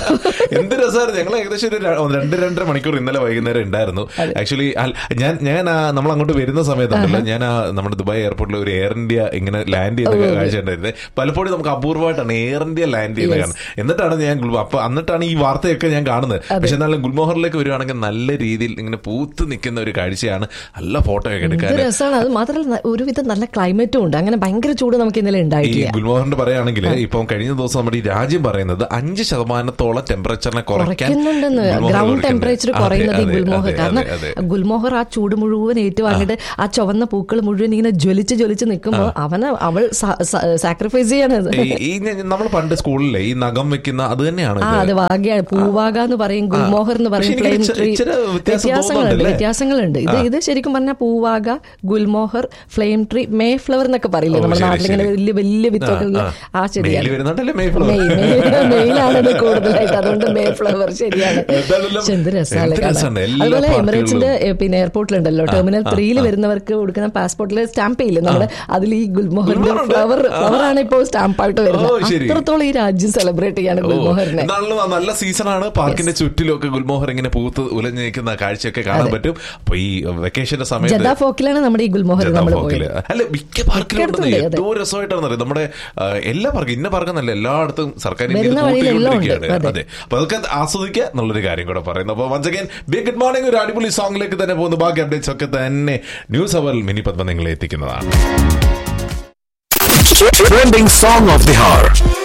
എന്ത് രസമായിരുന്നു ഞങ്ങൾ ഏകദേശം ഒരു ര- രണ്ട് രണ്ടര മണിക്കൂർ ഇന്നലെ വൈകുന്നേരം ഉണ്ടായിരുന്നു ആക്ച്വലി ഞാൻ ഞാൻ ആ, നമ്മൾ അങ്ങോട്ട് വരുന്ന സമയത്തുണ്ടല്ലോ ഞാൻ ആ നമ്മുടെ ദുബായ് എയർപോർട്ടിൽ ഒരു എയർ ഇന്ത്യ ഇങ്ങനെ ലാൻഡ് ചെയ്യുന്ന കാഴ്ച ഉണ്ടായിരുന്നത് പലപ്പോഴും നമുക്ക് അപൂർവമായിട്ടാണ് എയർ ഇന്ത്യ ലാൻഡ് ചെയ്യുന്നത് കാണുന്നത് എന്നിട്ടാണ് ഞാൻ ഗുൽമ അപ്പൊ എന്നിട്ടാണ് ഈ വാർത്തയൊക്കെ ഞാൻ കാണുന്നത് പക്ഷെ എന്നാലും ഗുൽമോഹറിലേക്ക് വരുവാണെങ്കിൽ നല്ല രീതിയിൽ ഇങ്ങനെ പൂത്ത് നിൽക്കുന്ന ഒരു കാഴ്ചയാണ് നല്ല ഫോട്ടോ ഒക്കെ എന്ത് എടുക്കാൻ രസമാണ് അത് മാത്രമല്ല ന- ഒരുവിധം നല്ല ക്ലൈമറ്റും ഉണ്ട് അങ്ങനെ ഭയങ്കര ചൂട് നമുക്ക് ഇന്നലെ ഈ ഉണ്ടായിട്ടില്ല ഗുൽമോഹറിന്റെ പറയുകയാണെങ്കിൽ ഇപ്പം കഴിഞ്ഞ ദിവസം നമ്മുടെ ഈ രാജ്യം പറയുന്നത് അഞ്ച് ശതമാനത്തോളം ടെമ്പറേച്ചറിനെ കുറയ്ക്കാൻ കുറയ്ക്കുന്നുണ്ടെന്ന് ഗുൽമോഹർ ഗ്രൗണ്ട് കുറയ്ക്കുന്നുണ്ട്. ടെമ്പറേച്ചർ അതെ, കുറയുന്നത് ഈ അതെ, ഗുൽമോഹർ അതെ, കാരണം അതെ, അതെ. ഗുൽമോഹർ ആ ചൂട് മുഴുവൻ ഏറ്റുവാങ്ങിയിട്ട് ആ ചുവന്ന പൂക്കൾ മുഴുവൻ ഇങ്ങനെ ജ്വലിച്ച് ജ്വലിച്ച് നിൽക്കുമ്പോൾ അവന് അവൾ സാക്രിഫൈസ് ചെയ്യണത് ഈ- ഈ നമ്മൾ പണ്ട് സ്കൂളിലെ ഈ നഖം വെക്കുന്ന അത് തന്നെയാണ് ആ അത് വാഗയാണ് പൂവാക എന്ന് പറയും ഗുൽമോഹർ എന്ന് പറയും പക്ഷേ ഫ്ലെയിം എനിക്ക് ട്രീ ഇച്ചിരി വ്യത്യാസം വ്യത്യാസങ്ങളുണ്ട് തോന്നുന്നുണ്ടല്ലേ? വ്യത്യാസങ്ങളുണ്ട് ഇത് ഇത് ശരിക്കും പറഞ്ഞാൽ പൂവാക gulmohar flame tree May flower എന്നൊക്കെ പറയില്ലേ ഓ, നമ്മുടെ ശരി, നാട്ടിലിങ്ങനെ ശരി. വലിയ വലിയ വിത്തൊക്കെ ഉള്ള ആ, ആ മെയിൽ ശരിയാണ് വരുന്നുണ്ടല്ലേ മെയ് ഫ്ലവർ മെയ് മെയ് മെയിലാണ് കൂടുതലായിട്ട് അതുകൊണ്ട് മേ ഫ്ലവർ ശരിയാണ് എന്തായാലും പക്ഷെ എന്ത് രസമാണ് എന്ത് രസമാണ്. എല്ലാ അതുപോലെ പാർട്ടികളിലും. എമിറേറ്റ്സിന്റെ എ, പിന്നെ എയർപോർട്ടിലുണ്ടല്ലോ ടെർമിനൽ ത്രീയിൽ വരുന്നവർക്ക് കൊടുക്കുന്ന പാസ്പോർട്ടിൽ സ്റ്റാമ്പ് ചെയ്യില്ല നമ്മുടെ അതിൽ ഈ ഗുൽമോഹറിന്റെ ഗുൽമോഹറുണ്ട്. ഫ്ലവർ ഫ്ലവർ ആണ് ഇപ്പോൾ സ്റ്റാമ്പായിട്ട് വരുന്നത് ഓ, ശരി. അത്രത്തോളം ഈ രാജ്യം സെലിബ്രേറ്റ് ചെയ്യാണ് ഗുൽമോഹറിനെ എന്നാണല്ലോ ആ നല്ല സീസണാണ് പാർക്കിന്റെ ചുറ്റിലൊക്കെ ഗുൽമോഹർ ഇങ്ങനെ പൂത്ത് ഉലഞ്ഞു നിൽക്കുന്ന കാഴ്ചയൊക്കെ കാണാൻ പറ്റും അപ്പൊ ഈ വെക്കേഷന്റെ സമയത്ത് ജദ ഫോക്കിലാണ് നമ്മുടെ ഈ ഗുൽമോഹർ ജദാ നമ്മൾ ഫോക്കില്. പോയത് അല്ല മിക്ക പാർക്കിലും മിക്കയിടത്തും ഉണ്ടെന്ന് ഉണ്ട്, അതെ. ഏറ്റവും രസമായിട്ടാണ് അറിയാം നമ്മുടെ ആ, എല്ലാ പാർക്കും ഇന്ന പാർക്കെന്നല്ല എല്ലായിടത്തും സർക്കാർ ഇങ്ങനെ വരുന്ന വഴിയിലെല്ലാം ഉണ്ട്, കൂട്ടിക്കൊണ്ടിരിക്കുകയാണ്. അതെ. അതെ അപ്പൊ അതൊക്കെ ആസ്വദിക്കുക എന്നുള്ളൊരു കാര്യം കൂടെ പറയുന്നു അപ്പൊ once again be good morning ഒരു അടിപൊളി സോങ്ങിലേക്ക് തന്നെ പോകുന്നു ബാക്കി അപ്ഡേറ്റ്സ് ഒക്കെ തന്നെ ന്യൂസ് അവറിൽ മിനി പത്മ നിങ്ങളെ എത്തിക്കുന്നതാണ് Trending song of the hour.